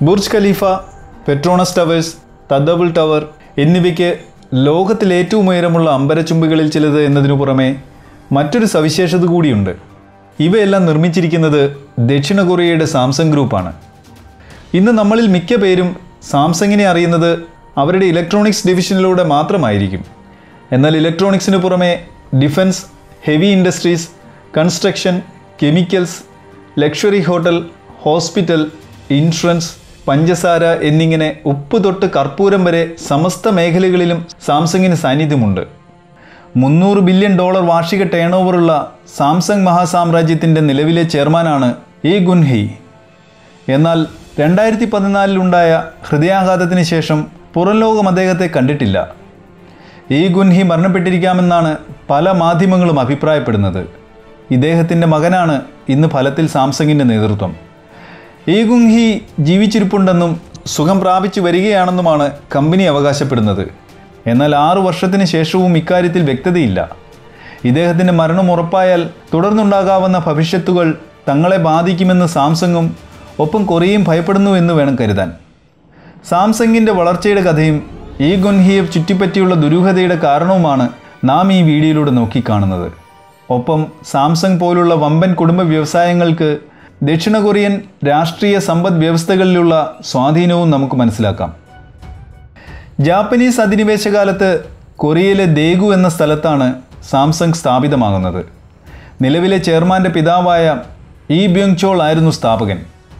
Burj Khalifa Petronas Towers തദ്ദബിൾ tower എന്നിവയ്ക്ക് ലോകത്തിൽ ഏറ്റവും ഉയരമുള്ള അമ്പരച്ചുംബികളിൽ ചിലത് എന്നതിനു പുറമെ മറ്റൊരു സവിശേഷത കൂടിയുണ്ട് ഇവയെല്ലാം നിർമ്മിച്ചിരിക്കുന്നത് ദക്ഷിണ കൊറിയയുടെ സാംസങ് ഗ്രൂപ്പാണ് ഇന്ന് നമ്മളിൽ മിക്ക പേരും സാംസങ്ങിനെ അറിയുന്നത് അവരുടെ ഇലക്ട്രോണിക്സ് ഡിവിഷനിലൂടെ മാത്രമായിരിക്കും എന്നാൽ ഇലക്ട്രോണിക്സിന് പുറമെ defence heavy industries construction chemicals luxury hotel hospital insurance പഞ്ചസാര എന്നിങ്ങനെ ഉപ്പ് തൊട്ട് കർപ്പൂരം വരെ സമസ്ത മേഖലകളിലും സാംസങ്ങിന് സാന്നിധ്യമുണ്ട് മുന്നൂറ് ബില്യൺ ഡോളർ വാർഷിക ടേൺ ഓവറുള്ള സാംസങ് മഹാസാമ്രാജ്യത്തിൻ്റെ നിലവിലെ ചെയർമാനാണ് ഇ ഗുൻഹി എന്നാൽ രണ്ടായിരത്തി പതിനാലിലുണ്ടായ ഹൃദയാഘാതത്തിന് ശേഷം പുറം ലോകം അദ്ദേഹത്തെ കണ്ടിട്ടില്ല ഈ ഗുൻഹി മരണപ്പെട്ടിരിക്കാമെന്നാണ് പല മാധ്യമങ്ങളും അഭിപ്രായപ്പെടുന്നത് ഇദ്ദേഹത്തിൻ്റെ മകനാണ് ഇന്ന് ഫലത്തിൽ സാംസങ്ങിൻ്റെ നേതൃത്വം ഈ ഗുൻഹി ജീവിച്ചിരിപ്പുണ്ടെന്നും സുഖം പ്രാപിച്ചു വരികയാണെന്നുമാണ് കമ്പനി അവകാശപ്പെടുന്നത് എന്നാൽ ആറു വർഷത്തിന് ശേഷവും ഇക്കാര്യത്തിൽ വ്യക്തതയില്ല ഇദ്ദേഹത്തിൻ്റെ മരണം ഉറപ്പായാൽ തുടർന്നുണ്ടാകാവുന്ന ഭവിഷ്യത്തുകൾ തങ്ങളെ ബാധിക്കുമെന്ന് സാംസങ്ങും ഒപ്പം കൊറിയയും ഭയപ്പെടുന്നു എന്ന് വേണം കരുതാൻ സാംസങ്ങിൻ്റെ വളർച്ചയുടെ കഥയും ഈ ഗുൻഹിയെ ചുറ്റിപ്പറ്റിയുള്ള ദുരൂഹതയുടെ കാരണവുമാണ് നാം ഈ വീഡിയോയിലൂടെ നോക്കിക്കാണുന്നത് ഒപ്പം സാംസങ് പോലുള്ള വമ്പൻ കുടുംബ വ്യവസായങ്ങൾക്ക് ദക്ഷിണ കൊറിയൻ രാഷ്ട്രീയ സമ്പദ് വ്യവസ്ഥകളിലുള്ള സ്വാധീനവും നമുക്ക് മനസ്സിലാക്കാം ജാപ്പനീസ് അധിനിവേശ കാലത്ത് കൊറിയയിലെ ദേഗു എന്ന സ്ഥലത്താണ് സാംസങ് സ്ഥാപിതമാകുന്നത് നിലവിലെ ചെയർമാൻ്റെ പിതാവായ ഇ ബ്യോങ് ചോൾ ആയിരുന്നു സ്ഥാപകൻ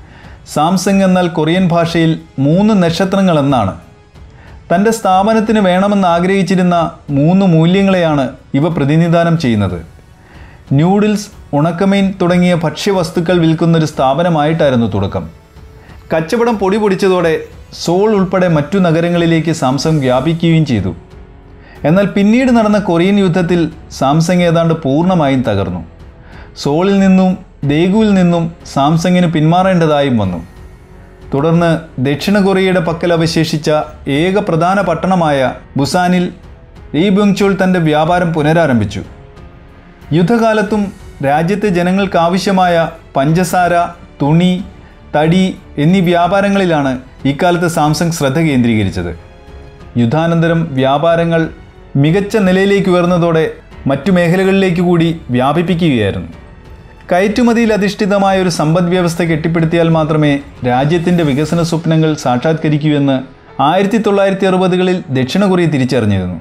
സാംസങ് എന്നാൽ കൊറിയൻ ഭാഷയിൽ മൂന്ന് നക്ഷത്രങ്ങൾ എന്നാണ് തൻ്റെ സ്ഥാപനത്തിന് വേണമെന്ന് ആഗ്രഹിച്ചിരുന്ന മൂന്ന് മൂല്യങ്ങളെയാണ് ഇവ പ്രതിനിധാനം ചെയ്യുന്നത് ന്യൂഡിൽസ് ഉണക്കമീൻ തുടങ്ങിയ ഭക്ഷ്യവസ്തുക്കൾ വിൽക്കുന്ന ഒരു സ്ഥാപനമായിട്ടായിരുന്നു തുടക്കം കച്ചവടം പൊടി പൊടിച്ചതോടെ സോൾ ഉൾപ്പെടെ മറ്റു നഗരങ്ങളിലേക്ക് സാംസങ് വ്യാപിക്കുകയും ചെയ്തു എന്നാൽ പിന്നീട് നടന്ന കൊറിയൻ യുദ്ധത്തിൽ സാംസങ് ഏതാണ്ട് പൂർണ്ണമായും തകർന്നു സോളിൽ നിന്നും ദേഗുവിൽ നിന്നും സാംസങ്ങിന് പിന്മാറേണ്ടതായും വന്നു തുടർന്ന് ദക്ഷിണ കൊറിയയുടെ പക്കൽ അവശേഷിച്ച ഏക പ്രധാന പട്ടണമായ ബുസാനിൽ ലീ ബുങ്ചോൾ തൻ്റെ വ്യാപാരം പുനരാരംഭിച്ചു യുദ്ധകാലത്തും രാജ്യത്തെ ജനങ്ങൾക്കാവശ്യമായ പഞ്ചസാര തുണി തടി എന്നീ വ്യാപാരങ്ങളിലാണ് ഇക്കാലത്ത് സാംസങ് ശ്രദ്ധ കേന്ദ്രീകരിച്ചത് യുദ്ധാനന്തരം വ്യാപാരങ്ങൾ മികച്ച നിലയിലേക്ക് ഉയർന്നതോടെ മറ്റു മേഖലകളിലേക്ക് കൂടി വ്യാപിപ്പിക്കുകയായിരുന്നു കയറ്റുമതിയിൽ അധിഷ്ഠിതമായ ഒരു സമ്പദ് വ്യവസ്ഥ കെട്ടിപ്പടുത്തിയാൽ മാത്രമേ രാജ്യത്തിൻ്റെ വികസന സ്വപ്നങ്ങൾ സാക്ഷാത്കരിക്കൂ എന്ന് ആയിരത്തി തൊള്ളായിരത്തി അറുപതുകളിൽ ദക്ഷിണ കൊറിയ തിരിച്ചറിഞ്ഞിരുന്നു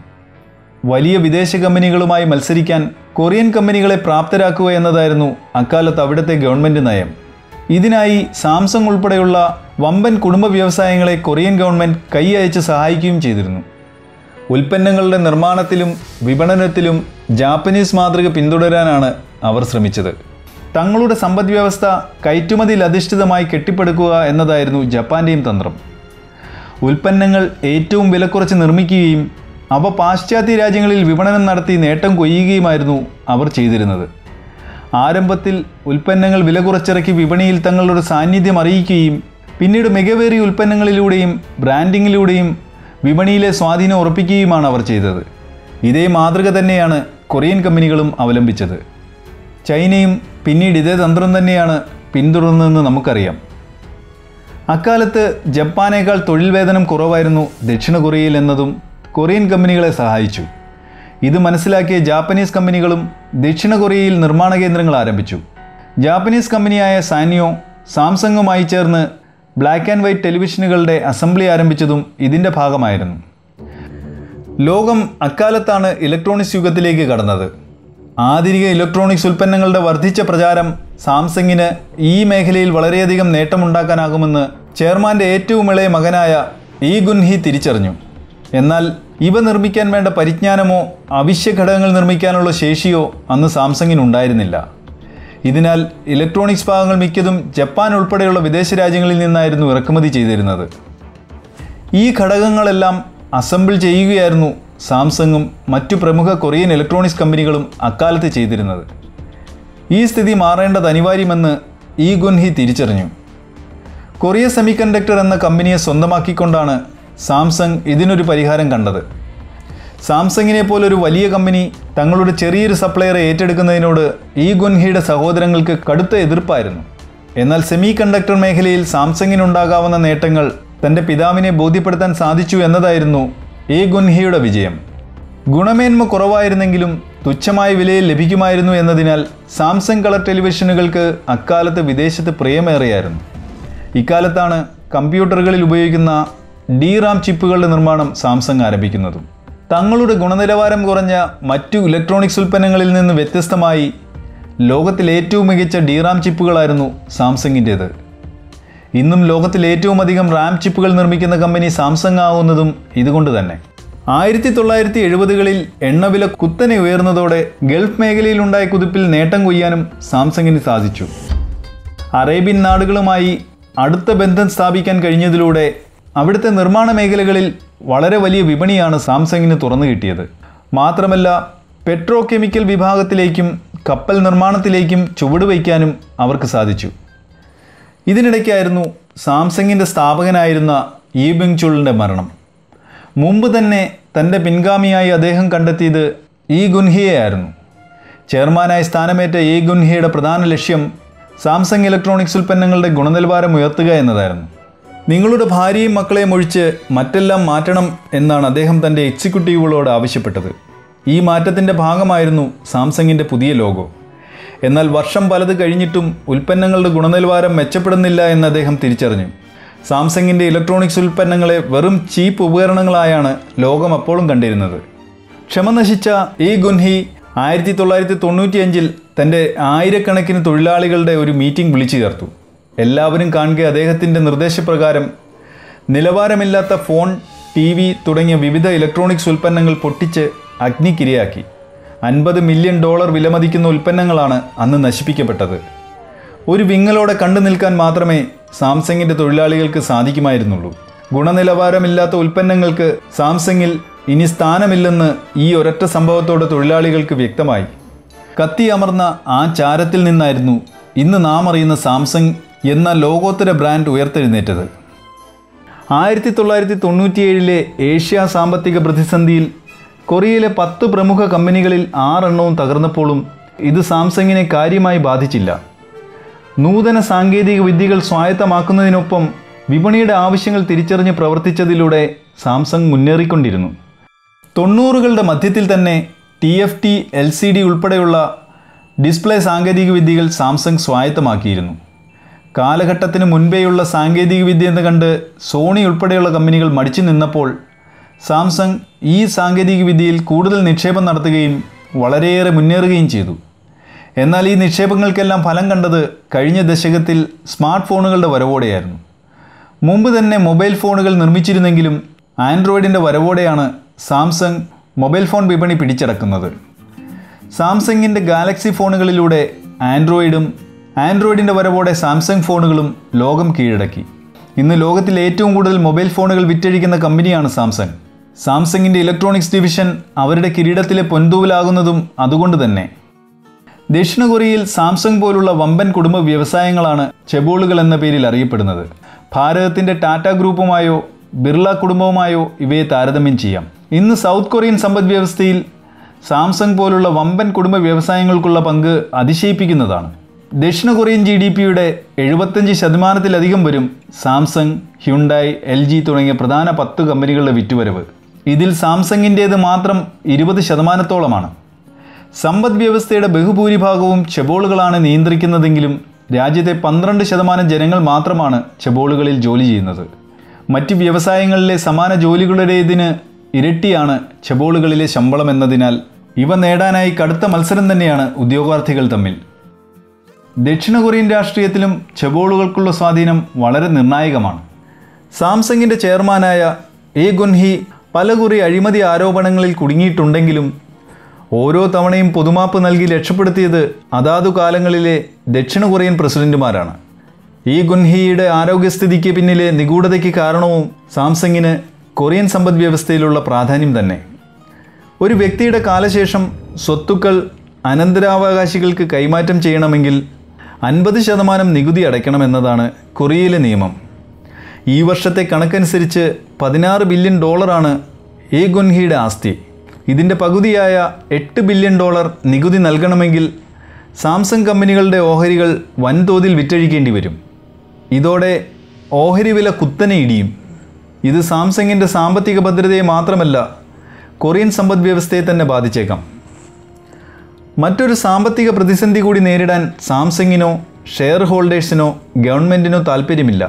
വലിയ വിദേശ കമ്പനികളുമായി മത്സരിക്കാൻ കൊറിയൻ കമ്പനികളെ പ്രാപ്തരാക്കുക എന്നതായിരുന്നു അക്കാലത്ത് അവിടുത്തെ ഗവൺമെൻറ് നയം ഇതിനായി സാംസങ് ഉൾപ്പെടെയുള്ള വമ്പൻ കുടുംബ വ്യവസായങ്ങളെ കൊറിയൻ ഗവൺമെൻറ് കൈ അയച്ച് സഹായിക്കുകയും ചെയ്തിരുന്നു ഉൽപ്പന്നങ്ങളുടെ നിർമ്മാണത്തിലും വിപണനത്തിലും ജാപ്പനീസ് മാതൃക പിന്തുടരാനാണ് അവർ ശ്രമിച്ചത് തങ്ങളുടെ സമ്പദ് വ്യവസ്ഥ കയറ്റുമതിയിൽ അധിഷ്ഠിതമായി കെട്ടിപ്പടുക്കുക എന്നതായിരുന്നു ജപ്പാന്റെയും തന്ത്രം ഉൽപ്പന്നങ്ങൾ ഏറ്റവും വിലക്കുറച്ച് നിർമ്മിക്കുകയും അവ പാശ്ചാത്യ രാജ്യങ്ങളിൽ വിപണനം നടത്തി നേട്ടം കൊയ്യുകയുമായിരുന്നു അവർ ചെയ്തിരുന്നത് ആരംഭത്തിൽ ഉൽപ്പന്നങ്ങൾ വില കുറച്ചിറക്കി വിപണിയിൽ തങ്ങളുടെ സാന്നിധ്യം അറിയിക്കുകയും പിന്നീട് മികവേറിയ ഉൽപ്പന്നങ്ങളിലൂടെയും ബ്രാൻഡിങ്ങിലൂടെയും വിപണിയിലെ സ്വാധീനം ഉറപ്പിക്കുകയുമാണ് അവർ ചെയ്തത് ഇതേ മാതൃക തന്നെയാണ് കൊറിയൻ കമ്പനികളും അവലംബിച്ചത് ചൈനയും പിന്നീട് ഇതേ തന്ത്രം തന്നെയാണ് പിന്തുടർന്നതെന്ന് നമുക്കറിയാം അക്കാലത്ത് ജപ്പാനേക്കാൾ തൊഴിൽ വേതനം കുറവായിരുന്നു ദക്ഷിണ കൊറിയയിൽ എന്നതും കൊറിയൻ കമ്പനികളെ സഹായിച്ചു ഇത് മനസ്സിലാക്കിയ ജാപ്പനീസ് കമ്പനികളും ദക്ഷിണ കൊറിയയിൽ നിർമ്മാണ കേന്ദ്രങ്ങൾ ആരംഭിച്ചു ജാപ്പനീസ് കമ്പനിയായ സാനിയോ സാംസങ്ങുമായി ചേർന്ന് ബ്ലാക്ക് ആൻഡ് വൈറ്റ് ടെലിവിഷനുകളുടെ അസംബ്ലി ആരംഭിച്ചതും ഇതിൻ്റെ ഭാഗമായിരുന്നു ലോകം അക്കാലത്താണ് ഇലക്ട്രോണിക്സ് യുഗത്തിലേക്ക് കടന്നത് ആധുനിക ഇലക്ട്രോണിക്സ് ഉൽപ്പന്നങ്ങളുടെ വർദ്ധിച്ച പ്രചാരം സാംസങ്ങിന് ഈ മേഖലയിൽ വളരെയധികം നേട്ടമുണ്ടാക്കാനാകുമെന്ന് ചെയർമാൻ്റെ ഏറ്റവും ഇളയ മകനായ ഈ ഗുൻഹി തിരിച്ചറിഞ്ഞു എന്നാൽ ഇവ നിർമ്മിക്കാൻ വേണ്ട പരിജ്ഞാനമോ അവശ്യ ഘടകങ്ങൾ നിർമ്മിക്കാനുള്ള ശേഷിയോ അന്ന് സാംസങ്ങിന് ഉണ്ടായിരുന്നില്ല ഇതിനാൽ ഇലക്ട്രോണിക്സ് ഭാഗങ്ങൾ മിക്കതും ജപ്പാൻ ഉൾപ്പെടെയുള്ള വിദേശ രാജ്യങ്ങളിൽ നിന്നായിരുന്നു ഇറക്കുമതി ചെയ്തിരുന്നത് ഈ ഘടകങ്ങളെല്ലാം അസംബിൾ ചെയ്യുകയായിരുന്നു സാംസങ്ങും മറ്റു പ്രമുഖ കൊറിയൻ ഇലക്ട്രോണിക്സ് കമ്പനികളും അക്കാലത്ത് ചെയ്തിരുന്നത് ഈ സ്ഥിതി മാറേണ്ടത് അനിവാര്യമെന്ന് ഈ ഗുൻഹി തിരിച്ചറിഞ്ഞു കൊറിയ സെമികണ്ടക്ടർ എന്ന കമ്പനിയെ സ്വന്തമാക്കിക്കൊണ്ടാണ് സാംസങ് ഇതിനൊരു പരിഹാരം കണ്ടത് സാംസങ്ങിനെ പോലൊരു വലിയ കമ്പനി തങ്ങളുടെ ചെറിയൊരു സപ്ലയറെ ഏറ്റെടുക്കുന്നതിനോട് ഈ ഗുൻഹിയുടെ സഹോദരങ്ങൾക്ക് കടുത്ത എതിർപ്പായിരുന്നു എന്നാൽ സെമി കണ്ടക്ടർ മേഖലയിൽ സാംസങ്ങിനുണ്ടാകാവുന്ന നേട്ടങ്ങൾ തൻ്റെ പിതാവിനെ ബോധ്യപ്പെടുത്താൻ സാധിച്ചു എന്നതായിരുന്നു എ ഗുൻഹിയുടെ വിജയം ഗുണമേന്മ കുറവായിരുന്നെങ്കിലും തുച്ഛമായ വിലയിൽ ലഭിക്കുമായിരുന്നു എന്നതിനാൽ സാംസങ് കളർ ടെലിവിഷനുകൾക്ക് അക്കാലത്ത് വിദേശത്ത് പ്രിയമേറിയായിരുന്നു ഇക്കാലത്താണ് കമ്പ്യൂട്ടറുകളിൽ ഉപയോഗിക്കുന്ന ഡി റാം ചിപ്പുകളുടെ നിർമ്മാണം സാംസങ് ആരംഭിക്കുന്നതും തങ്ങളുടെ ഗുണനിലവാരം കുറഞ്ഞ മറ്റു ഇലക്ട്രോണിക്സ് ഉൽപ്പന്നങ്ങളിൽ നിന്ന് വ്യത്യസ്തമായി ലോകത്തിൽ ഏറ്റവും മികച്ച ഡി റാം ചിപ്പുകളായിരുന്നു സാംസങ്ങിൻ്റേത് ഇന്നും ലോകത്തിൽ ഏറ്റവും അധികം റാം ചിപ്പുകൾ നിർമ്മിക്കുന്ന കമ്പനി സാംസങ് ആവുന്നതും ഇതുകൊണ്ട് തന്നെ ആയിരത്തി തൊള്ളായിരത്തി എഴുപതുകളിൽ എണ്ണവില കുത്തനെ ഉയർന്നതോടെ ഗൾഫ് മേഖലയിലുണ്ടായ കുതിപ്പിൽ നേട്ടം കൊയ്യാനും സാംസങ്ങിന് സാധിച്ചു അറേബ്യൻ നാടുകളുമായി അടുത്ത ബന്ധം സ്ഥാപിക്കാൻ കഴിഞ്ഞതിലൂടെ അവിടുത്തെ നിർമ്മാണ മേഖലകളിൽ വളരെ വലിയ വിപണിയാണ് സാംസങ്ങിന് തുറന്നു കിട്ടിയത് മാത്രമല്ല പെട്രോ കെമിക്കൽ വിഭാഗത്തിലേക്കും കപ്പൽ നിർമ്മാണത്തിലേക്കും ചുവടുവയ്ക്കാനും അവർക്ക് സാധിച്ചു ഇതിനിടയ്ക്കായിരുന്നു സാംസങ്ങിൻ്റെ സ്ഥാപകനായിരുന്ന ഈ ബെങ് ചുളിൻ്റെ മരണം മുമ്പ് തന്നെ തൻ്റെ പിൻഗാമിയായി അദ്ദേഹം കണ്ടെത്തിയത് ഈ ഗുൻഹിയെയായിരുന്നു ചെയർമാനായി സ്ഥാനമേറ്റ ഈ ഗുൻഹിയുടെ പ്രധാന ലക്ഷ്യം സാംസങ് ഇലക്ട്രോണിക്സ് ഉൽപ്പന്നങ്ങളുടെ ഗുണനിലവാരം ഉയർത്തുക എന്നതായിരുന്നു നിങ്ങളുടെ ഭാര്യയും മക്കളെയും ഒഴിച്ച് മറ്റെല്ലാം മാറ്റണം എന്നാണ് അദ്ദേഹം തൻ്റെ എക്സിക്യൂട്ടീവുകളോട് ആവശ്യപ്പെട്ടത് ഈ മാറ്റത്തിൻ്റെ ഭാഗമായിരുന്നു സാംസങ്ങിൻ്റെ പുതിയ ലോഗോ എന്നാൽ വർഷം പലത് കഴിഞ്ഞിട്ടും ഉൽപ്പന്നങ്ങളുടെ ഗുണനിലവാരം മെച്ചപ്പെടുന്നില്ല എന്ന് അദ്ദേഹം തിരിച്ചറിഞ്ഞു സാംസങ്ങിൻ്റെ ഇലക്ട്രോണിക്സ് ഉൽപ്പന്നങ്ങളെ വെറും ചീപ്പ് ഉപകരണങ്ങളായാണ് ലോകം അപ്പോഴും കണ്ടിരുന്നത് ക്ഷമ നശിച്ച ഈ ഗുൻഹി ആയിരത്തി തൊള്ളായിരത്തി തൊണ്ണൂറ്റിയഞ്ചിൽ തൻ്റെ ആയിരക്കണക്കിന് തൊഴിലാളികളുടെ ഒരു മീറ്റിംഗ് വിളിച്ചു ചേർത്തു എല്ലാവരും കാണുക അദ്ദേഹത്തിൻ്റെ നിർദ്ദേശപ്രകാരം നിലവാരമില്ലാത്ത ഫോൺ ടി വി തുടങ്ങിയ വിവിധ ഇലക്ട്രോണിക്സ് ഉൽപ്പന്നങ്ങൾ പൊട്ടിച്ച് അഗ്നിക്കിരയാക്കി അൻപത് മില്യൺ ഡോളർ വിലമതിക്കുന്ന ഉൽപ്പന്നങ്ങളാണ് അന്ന് നശിപ്പിക്കപ്പെട്ടത് ഒരു വിങ്ങലോടെ കണ്ടു നിൽക്കാൻ മാത്രമേ സാംസങ്ങിൻ്റെ തൊഴിലാളികൾക്ക് സാധിക്കുമായിരുന്നുള്ളൂ ഗുണനിലവാരമില്ലാത്ത ഉൽപ്പന്നങ്ങൾക്ക് സാംസങ്ങിൽ ഇനി സ്ഥാനമില്ലെന്ന് ഈ ഒരൊറ്റ സംഭവത്തോടെ തൊഴിലാളികൾക്ക് വ്യക്തമായി കത്തി അമർന്ന ആ ചാരത്തിൽ നിന്നായിരുന്നു ഇന്ന് നാം അറിയുന്ന സാംസങ് എന്ന ലോകോത്തര ബ്രാൻഡ് ഉയർത്തെഴുന്നേറ്റത് ആയിരത്തി തൊള്ളായിരത്തി തൊണ്ണൂറ്റിയേഴിലെ ഏഷ്യ സാമ്പത്തിക പ്രതിസന്ധിയിൽ കൊറിയയിലെ പത്ത് പ്രമുഖ കമ്പനികളിൽ ആറെണ്ണവും തകർന്നപ്പോഴും ഇത് സാംസങ്ങിനെ കാര്യമായി ബാധിച്ചില്ല നൂതന സാങ്കേതിക വിദ്യകൾ സ്വായത്തമാക്കുന്നതിനൊപ്പം വിപണിയുടെ ആവശ്യങ്ങൾ തിരിച്ചറിഞ്ഞ് പ്രവർത്തിച്ചതിലൂടെ സാംസങ് മുന്നേറിക്കൊണ്ടിരുന്നു തൊണ്ണൂറുകളുടെ മധ്യത്തിൽ തന്നെ T F T L C D ഉൾപ്പെടെയുള്ള ഡിസ്പ്ലേ സാങ്കേതിക വിദ്യകൾ സാംസങ് സ്വായത്തമാക്കിയിരുന്നു കാലഘട്ടത്തിന് മുൻപേയുള്ള സാങ്കേതികവിദ്യ എന്ന് കണ്ട് സോണി ഉൾപ്പെടെയുള്ള കമ്പനികൾ മടിച്ചു നിന്നപ്പോൾ സാംസങ് ഈ സാങ്കേതികവിദ്യയിൽ കൂടുതൽ നിക്ഷേപം നടത്തുകയും വളരെയേറെ മുന്നേറുകയും ചെയ്തു എന്നാൽ ഈ നിക്ഷേപങ്ങൾക്കെല്ലാം ഫലം കണ്ടത് കഴിഞ്ഞ ദശകത്തിൽ സ്മാർട്ട് ഫോണുകളുടെ വരവോടെയായിരുന്നു മുമ്പ് തന്നെ മൊബൈൽ ഫോണുകൾ നിർമ്മിച്ചിരുന്നെങ്കിലും ആൻഡ്രോയിഡിൻ്റെ വരവോടെയാണ് സാംസങ് മൊബൈൽ ഫോൺ വിപണി പിടിച്ചടക്കുന്നത് സാംസങ്ങിൻ്റെ ഗാലക്സി ഫോണുകളിലൂടെ ആൻഡ്രോയിഡും ആൻഡ്രോയിഡിൻ്റെ വരവോടെ സാംസങ് ഫോണുകളും ലോകം കീഴടക്കി ഇന്ന് ലോകത്തിൽ ഏറ്റവും കൂടുതൽ മൊബൈൽ ഫോണുകൾ വിറ്റഴിക്കുന്ന കമ്പനിയാണ് സാംസങ് സാംസങ്ങിൻ്റെ ഇലക്ട്രോണിക്സ് ഡിവിഷൻ അവരുടെ കിരീടത്തിലെ പൊൻതൂവലാകുന്നതും അതുകൊണ്ട് തന്നെ ദക്ഷിണ കൊറിയയിൽ സാംസങ് പോലുള്ള വമ്പൻ കുടുംബ വ്യവസായങ്ങളാണ് ചെബോളുകൾ എന്ന പേരിൽ അറിയപ്പെടുന്നത് ഭാരതത്തിൻ്റെ ടാറ്റ ഗ്രൂപ്പുമായോ ബിർള കുടുംബവുമായോ ഇവയെ താരതമ്യം ചെയ്യാം ഇന്ന് സൗത്ത് കൊറിയൻ സമ്പദ് വ്യവസ്ഥയിൽ സാംസങ് പോലുള്ള വമ്പൻ കുടുംബ വ്യവസായങ്ങൾക്കുള്ള പങ്ക് അതിശയിപ്പിക്കുന്നതാണ് ദക്ഷിണ കൊറിയൻ ജി ഡി പിയുടെ എഴുപത്തഞ്ച് ശതമാനത്തിലധികം വരും സാംസങ് ഹ്യുണ്ടായി എൽ ജി തുടങ്ങിയ പ്രധാന പത്ത് കമ്പനികളുടെ വിറ്റുവരവ് ഇതിൽ സാംസങ്ങിൻ്റേത് മാത്രം ഇരുപത് ശതമാനത്തോളമാണ് സമ്പദ് വ്യവസ്ഥയുടെ ബഹുഭൂരിഭാഗവും ചെബോളുകളാണ് നിയന്ത്രിക്കുന്നതെങ്കിലും രാജ്യത്തെ പന്ത്രണ്ട് ശതമാനം ജനങ്ങൾ മാത്രമാണ് ചെബോളുകളിൽ ജോലി ചെയ്യുന്നത് മറ്റ് വ്യവസായങ്ങളിലെ സമാന ജോലികളുടേതിന് ഇരട്ടിയാണ് ചെബോളുകളിലെ ശമ്പളം എന്നതിനാൽ ഇവ നേടാനായി കടുത്ത മത്സരം തന്നെയാണ് ഉദ്യോഗാർത്ഥികൾ തമ്മിൽ ദക്ഷിണ കൊറിയൻ രാഷ്ട്രീയത്തിലും ചെബോളുകൾക്കുള്ള സ്വാധീനം വളരെ നിർണായകമാണ് സാംസങ്ങിൻ്റെ ചെയർമാനായ എ ഗുൻഹി പലകുറി അഴിമതി ആരോപണങ്ങളിൽ കുടുങ്ങിയിട്ടുണ്ടെങ്കിലും ഓരോ തവണയും പൊതുമാപ്പ് നൽകി രക്ഷപ്പെടുത്തിയത് അതാതു കാലങ്ങളിലെ ദക്ഷിണ കൊറിയൻ പ്രസിഡന്റുമാരാണ് ഈ ഗുൻഹിയുടെ ആരോഗ്യസ്ഥിതിക്ക് പിന്നിലെ നിഗൂഢതയ്ക്ക് കാരണവും സാംസങ്ങിന് കൊറിയൻ സമ്പദ് വ്യവസ്ഥയിലുള്ള പ്രാധാന്യം തന്നെ ഒരു വ്യക്തിയുടെ കാലശേഷം സ്വത്തുക്കൾ അനന്തരാവകാശികൾക്ക് കൈമാറ്റം ചെയ്യണമെങ്കിൽ അൻപത് ശതമാനം നികുതി അടയ്ക്കണമെന്നതാണ് കൊറിയയിലെ നിയമം ഈ വർഷത്തെ കണക്കനുസരിച്ച് പതിനാറ് ബില്യൺ ഡോളറാണ് എ ഗുൻഹിയുടെ ആസ്തി ഇതിൻ്റെ പകുതിയായ എട്ട് ബില്യൺ ഡോളർ നികുതി നൽകണമെങ്കിൽ സാംസങ് കമ്പനികളുടെ ഓഹരികൾ വൻതോതിൽ വിറ്റഴിക്കേണ്ടി വരും ഇതോടെ ഓഹരി വില കുത്തനെ ഇടിയും ഇത് സാംസങ്ങിൻ്റെ സാമ്പത്തിക ഭദ്രതയെ മാത്രമല്ല കൊറിയൻ സമ്പദ് വ്യവസ്ഥയെ തന്നെ ബാധിച്ചേക്കാം മറ്റൊരു സാമ്പത്തിക പ്രതിസന്ധി കൂടി നേരിടാൻ സാംസങ്ങിനോ ഷെയർ ഹോൾഡേഴ്സിനോ ഗവൺമെൻറ്റിനോ താൽപ്പര്യമില്ല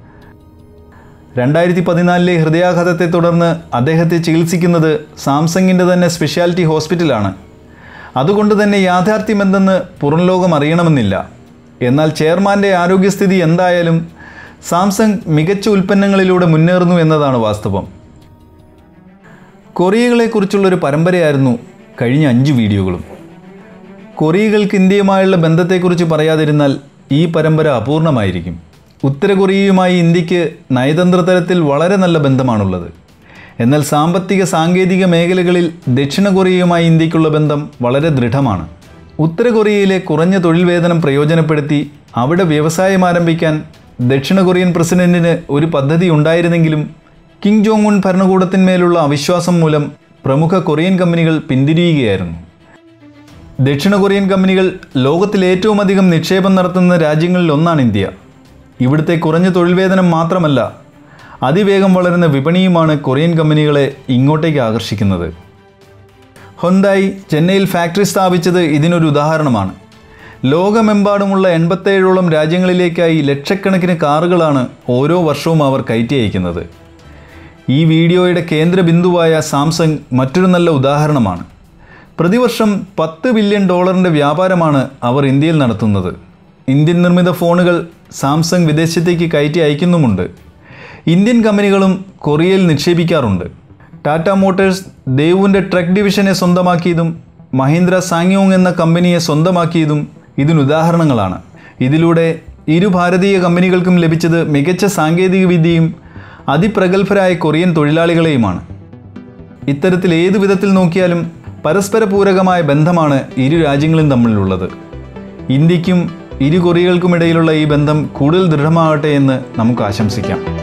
രണ്ടായിരത്തി പതിനാലിലെ ഹൃദയാഘാതത്തെ തുടർന്ന് അദ്ദേഹത്തെ ചികിത്സിക്കുന്നത് സാംസങ്ങിൻ്റെ തന്നെ സ്പെഷ്യാലിറ്റി ഹോസ്പിറ്റലാണ് അതുകൊണ്ട് തന്നെ യാഥാർത്ഥ്യമെന്തെന്ന് പുറം ലോകം അറിയണമെന്നില്ല എന്നാൽ ചെയർമാൻ്റെ ആരോഗ്യസ്ഥിതി എന്തായാലും സാംസങ് മികച്ച ഉൽപ്പന്നങ്ങളിലൂടെ മുന്നേറുന്നു എന്നതാണ് വാസ്തവം കൊറിയകളെക്കുറിച്ചുള്ളൊരു പരമ്പരയായിരുന്നു കഴിഞ്ഞ അഞ്ച് വീഡിയോകളും കൊറിയകൾക്ക് ഇന്ത്യയുമായുള്ള ബന്ധത്തെക്കുറിച്ച് പറയാതിരുന്നാൽ ഈ പരമ്പര അപൂർണമായിരിക്കും ഉത്തര കൊറിയയുമായി ഇന്ത്യക്ക് നയതന്ത്ര തലത്തിൽ വളരെ നല്ല ബന്ധമാണുള്ളത് എന്നാൽ സാമ്പത്തിക സാങ്കേതിക മേഖലകളിൽ ദക്ഷിണ കൊറിയയുമായി ഇന്ത്യക്കുള്ള ബന്ധം വളരെ ദൃഢമാണ് ഉത്തര കൊറിയയിലെ കുറഞ്ഞ തൊഴിൽ വേതനം പ്രയോജനപ്പെടുത്തി അവിടെ വ്യവസായം ആരംഭിക്കാൻ ദക്ഷിണ കൊറിയൻ പ്രസിഡന്റിന് ഒരു പദ്ധതി ഉണ്ടായിരുന്നെങ്കിലും കിം ജോങ് ഉൺ ഭരണകൂടത്തിന്മേലുള്ള അവിശ്വാസം മൂലം പ്രമുഖ കൊറിയൻ കമ്പനികൾ പിന്തിരിയുകയായിരുന്നു ദക്ഷിണ കൊറിയൻ കമ്പനികൾ ലോകത്തിൽ ഏറ്റവും അധികം നിക്ഷേപം നടത്തുന്ന രാജ്യങ്ങളിൽ ഒന്നാണ് ഇന്ത്യ ഇവിടുത്തെ കുറഞ്ഞ തൊഴിൽ വേതനം മാത്രമല്ല അതിവേഗം വളരുന്ന വിപണിയുമാണ് കൊറിയൻ കമ്പനികളെ ഇങ്ങോട്ടേക്ക് ആകർഷിക്കുന്നത് ഹൊണ്ടായി ചെന്നൈയിൽ ഫാക്ടറി സ്ഥാപിച്ചത് ഇതിനൊരു ഉദാഹരണമാണ് ലോകമെമ്പാടുമുള്ള എൺപത്തേഴോളം രാജ്യങ്ങളിലേക്കായി ലക്ഷക്കണക്കിന് കാറുകളാണ് ഓരോ വർഷവും അവർ കയറ്റി അയക്കുന്നത് ഈ വീഡിയോയുടെ കേന്ദ്ര ബിന്ദുവായ സാംസങ് മറ്റൊരു നല്ല ഉദാഹരണമാണ് പ്രതിവർഷം പത്ത് ബില്യൺ ഡോളറിൻ്റെ വ്യാപാരമാണ് അവർ ഇന്ത്യയിൽ നടത്തുന്നത് ഇന്ത്യൻ നിർമ്മിത ഫോണുകൾ സാംസങ് വിദേശത്തേക്ക് കയറ്റി അയക്കുന്നുമുണ്ട് ഇന്ത്യൻ കമ്പനികളും കൊറിയയിൽ നിക്ഷേപിക്കാറുണ്ട് ടാറ്റ മോട്ടോഴ്സ് ദേവുവിൻ്റെ ട്രക്ക് ഡിവിഷനെ സ്വന്തമാക്കിയതും മഹീന്ദ്ര സാങ്യോങ് എന്ന കമ്പനിയെ സ്വന്തമാക്കിയതും ഇതിനുദാഹരണങ്ങളാണ് ഇതിലൂടെ ഇരു ഭാരതീയ കമ്പനികൾക്കും ലഭിച്ചത് മികച്ച സാങ്കേതിക വിദ്യയും അതിപ്രഗത്ഭരായ കൊറിയൻ തൊഴിലാളികളെയുമാണ് ഇത്തരത്തിൽ ഏതു വിധത്തിൽ നോക്കിയാലും പരസ്പര പൂരകമായ ബന്ധമാണ് ഇരു രാജ്യങ്ങളും തമ്മിലുള്ളത് ഇന്ത്യക്കും ഇരു കൊറിയകൾക്കുമിടയിലുള്ള ഈ ബന്ധം കൂടുതൽ ദൃഢമാകട്ടെ എന്ന് നമുക്ക് ആശംസിക്കാം